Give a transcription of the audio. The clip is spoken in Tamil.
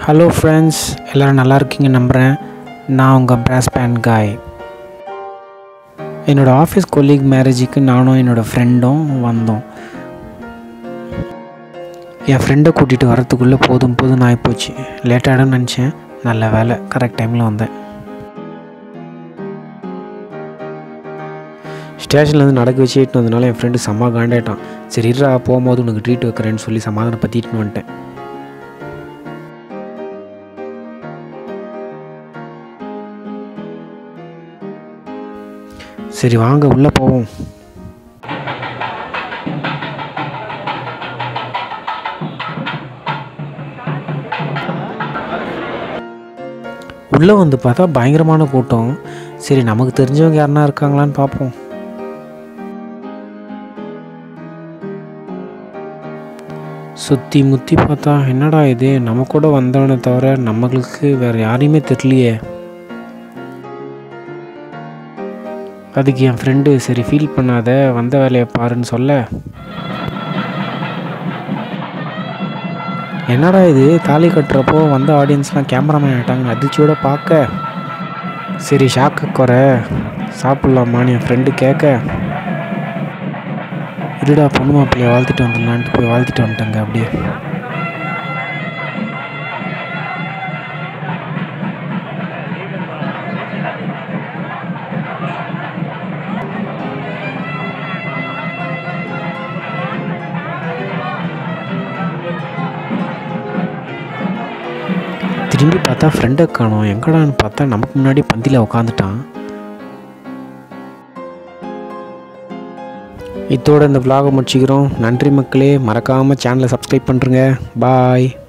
ஹலோ ஃப்ரெண்ட்ஸ் எல்லோரும் நல்லா இருக்கீங்க நம்புகிறேன் நான் உங்கள் பிராஸ் பேன் காய் என்னோடய ஆஃபீஸ் கொலீக் மேரேஜுக்கு நானும் என்னோடய ஃப்ரெண்டும் வந்தோம் என் ஃப்ரெண்டை கூட்டிகிட்டு வரத்துக்குள்ளே போதும் போதும் ஆகிப்போச்சு லேட்டாகிடும்னு நினச்சேன் நல்ல வேலை கரெக்ட் டைமில் வந்தேன் ஸ்டேஷன்லேருந்து நடக்க வச்சு இட்டுன்னு வந்தனால என் ஃப்ரெண்டு செம்ம காண்டாயிட்டான் சரி இருடா போகும்போது உனக்கு ட்ரீட் வைக்கிறேன்னு சொல்லி சமாதானம் பற்றிட்டுன்னு வந்துட்டேன் சரி வாங்க உள்ளே போவோம் உள்ளே வந்து பார்த்தா பயங்கரமான கூட்டம் சரி நமக்கு தெரிஞ்சவங்க யாருனா இருக்காங்களான்னு பார்ப்போம் சுற்றி முற்றி பார்த்தா என்னடா இது நம்ம கூட வந்தவனை தவிர நம்மளுக்கு வேறு யாரையுமே தெரியலையே அதுக்கு என் ஃப்ரெண்டு சரி ஃபீல் பண்ணாத வந்த வேலையை பாருன்னு சொல்ல என்னடா இது தாலி கட்டுறப்போ வந்த ஆடியன்ஸ்லாம் கேமராமேன் ஆகிட்டாங்க அதிர்ச்சியோட பார்க்க சரி ஷாக்கு குறை சாப்பிட்லாமான்னு என் ஃப்ரெண்டு கேட்க இருடா பொண்ணு மாப்பிள்ளைய வாழ்த்துட்டு வந்துடலான்ட்டு போய் வாழ்த்துட்டு வந்துட்டாங்க அப்படியே திரும்பி பார்த்தா ஃப்ரெண்டை காணோம் எங்கடான்னு பார்த்தா நமக்கு முன்னாடி பந்தியில் உட்காந்துட்டான் இதோட இந்த vlog-அ முடிச்சுக்கிறோம் நன்றி மக்களே மறக்காமல் சேனலை சப்ஸ்கிரைப் பண்ணுறேங்க பாய்